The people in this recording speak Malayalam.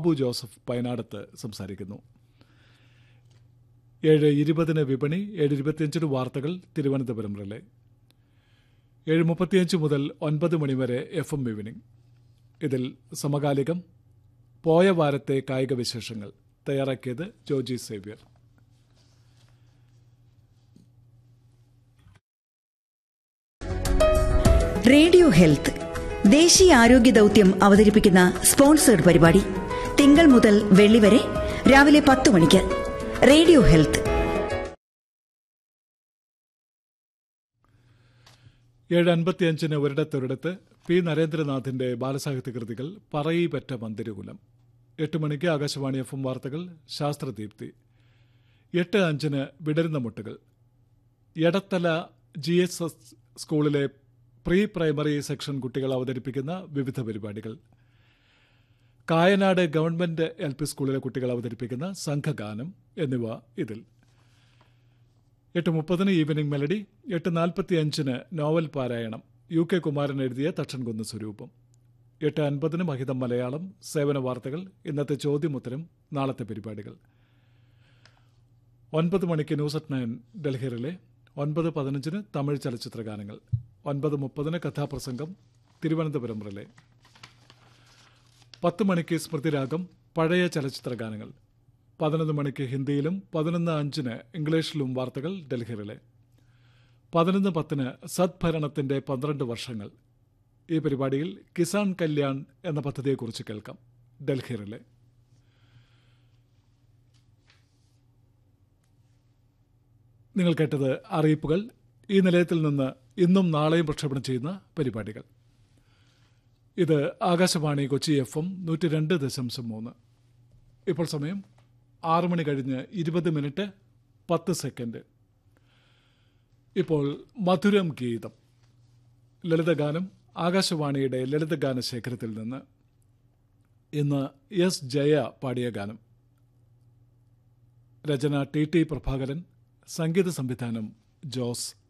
ബാബു ജോസഫ് പയനാടത്ത് സംസാരിക്കുന്നു ഏഴ് ഇരുപതിന് വിപണി ഏഴ് ഇരുപത്തിയഞ്ചിന് വാർത്തകൾ തിരുവനന്തപുരം റിലേ ഏഴ് മുപ്പത്തിയഞ്ച് മുതൽ ഒൻപത് മണിവരെ എഫ് എം ഈവനിംഗ് ഇതിൽ സമകാലികം പോയ വാരത്തെ കായിക വിശേഷങ്ങൾ തയ്യാറാക്കിയത് ജോജി സേവ്യർ റേഡിയോ ഹെൽത്ത് ദേശീയ ആരോഗ്യ ദൗത്യം അവതരിപ്പിക്കുന്ന സ്പോൺസേഡ് പരിപാടി തിങ്കൾ മുതൽ വെള്ളി വരെ രാവിലെ പത്ത് മണിക്ക് റേഡിയോ ഹെൽത്ത് ഏഴ് അൻപത്തിയഞ്ചിന് ഒരിടത്തൊരിടത്ത് പി നരേന്ദ്രനാഥിന്റെ ബാലസാഹിത്യ കൃതികൾ പറയിപ്പറ്റ മന്ദിരകുലം എട്ട് മണിക്ക് ആകാശവാണി എഫ് എം വാർത്തകൾ ശാസ്ത്രദീപ്തി എട്ട് അഞ്ചിന് വിടരുന്ന മുട്ടുകൾ എടത്തല ജി എസ് എസ് സ്കൂളിലെ പ്രീ പ്രൈമറി സെക്ഷൻ കുട്ടികൾ അവതരിപ്പിക്കുന്ന വിവിധ പരിപാടികൾ കായനാട് ഗവൺമെന്റ് എൽ പി സ്കൂളിലെ കുട്ടികൾ അവതരിപ്പിക്കുന്ന സംഘഗാനം എന്നിവ ഇതിൽ എട്ട് മുപ്പതിന് ഈവനിംഗ് മെലഡി എട്ട് നാൽപ്പത്തി അഞ്ചിന് നോവൽ പാരായണം യു കെ കുമാരൻ എഴുതിയ തച്ചൻകുന്ന് സ്വരൂപം എട്ട് അൻപതിന് മഹിതം മലയാളം സേവന വാർത്തകൾ ഇന്നത്തെ ചോദ്യമുത്തരം നാളത്തെ പരിപാടികൾ ഒൻപത് മണിക്ക് ന്യൂസ് അറ്റ് നയൻ ഡൽഹിയിലെ ഒൻപത് പതിനഞ്ചിന് തമിഴ് ചലച്ചിത്ര ഗാനങ്ങൾ ഒൻപത് മുപ്പതിന് കഥാപ്രസംഗം തിരുവനന്തപുരം റിലേ പത്ത് മണിക്ക് സ്മൃതിരാഗം പഴയ ചലച്ചിത്ര ഗാനങ്ങൾ പതിനൊന്ന് മണിക്ക് ഹിന്ദിയിലും പതിനൊന്ന് അഞ്ചിന് ഇംഗ്ലീഷിലും വാർത്തകൾ ഡൽഹിയിലെ പതിനൊന്ന് പത്തിന് സദ്ഭരണത്തിന്റെ പന്ത്രണ്ട് വർഷങ്ങൾ ഈ പരിപാടിയിൽ കിസാൻ കല്യാൺ എന്ന പദ്ധതിയെക്കുറിച്ച് കേൾക്കാം ഡൽഹിയിലെ നിങ്ങൾ കേട്ടത് അറിയിപ്പുകൾ ഈ നിലയത്തിൽ നിന്ന് ഇന്നും നാളെയും പ്രക്ഷേപണം ചെയ്യുന്ന പരിപാടികൾ ഇത് ആകാശവാണി കൊച്ചി എഫ് എം നൂറ്റി രണ്ട് ദശാംശം മൂന്ന് ഇപ്പോൾ സമയം ആറ് മണി കഴിഞ്ഞ് ഇരുപത് മിനിറ്റ് പത്ത് സെക്കൻഡ് ഇപ്പോൾ മധുരം ഗീതം ലളിതഗാനം ആകാശവാണിയുടെ ലളിതഗാന ശേഖരത്തിൽ നിന്ന് ഇന്ന് എസ് ജയ പാടിയ ഗാനം രചന ടി ടി പ്രഭാകരൻ സംഗീത സംവിധാനം ജോസ്